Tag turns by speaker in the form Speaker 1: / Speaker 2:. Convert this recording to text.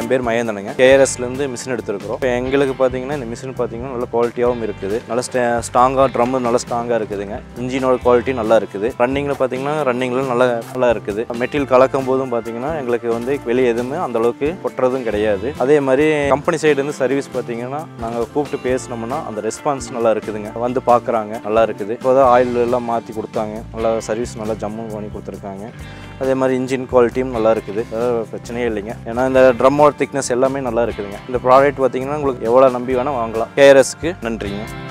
Speaker 1: பேர் மகேந்திரனுங்க கேஆர்எஸ்லேருந்து மிஷின் எடுத்திருக்கிறோம் இப்போ எங்களுக்கு பார்த்தீங்கன்னா இந்த மிஷின் பார்த்தீங்கன்னா நல்ல குவாலிட்டியாகவும் இருக்குது நல்ல ஸ்ட்ராங்காக ட்ரம் நல்லா ஸ்ட்ராங்காக இருக்குதுங்க இன்ஜினோட குவாலிட்டி நல்லா இருக்குது ரன்னிங்கில் பார்த்தீங்கன்னா ரன்னிங்கில் நல்லா நல்லா இருக்குது மெட்டீரியல் கலக்கும் போதும் பார்த்தீங்கன்னா எங்களுக்கு வந்து வெளியே எதுவுமே அந்த அளவுக்கு கொட்டுறதும் கிடையாது அதே மாதிரி கம்பெனி சைடுலேருந்து சர்வீஸ் பார்த்தீங்கன்னா நாங்கள் கூப்பிட்டு பேசினோம்னா அந்த ரெஸ்பான்ஸ் நல்லா இருக்குதுங்க வந்து பார்க்குறாங்க நல்லா இருக்குது இப்போ தான் ஆயில் எல்லாம் மாற்றி கொடுத்தாங்க நல்லா சர்வீஸ் நல்லா ஜம்மு பண்ணி கொடுத்துருக்காங்க அதே மாதிரி இன்ஜின் குவாலிட்டியும் நல்லா இருக்குது அதாவது பிரச்சனையே இல்லைங்க ஏன்னா இந்த ட்ரம்மோட திக்னஸ் எல்லாமே நல்லா இருக்குதுங்க இந்த ப்ராடக்ட் பார்த்தீங்கன்னா உங்களுக்கு எவ்வளோ நம்பி வேணால் வாங்கலாம் கேஆர்எஸ்க்கு நன்றிங்க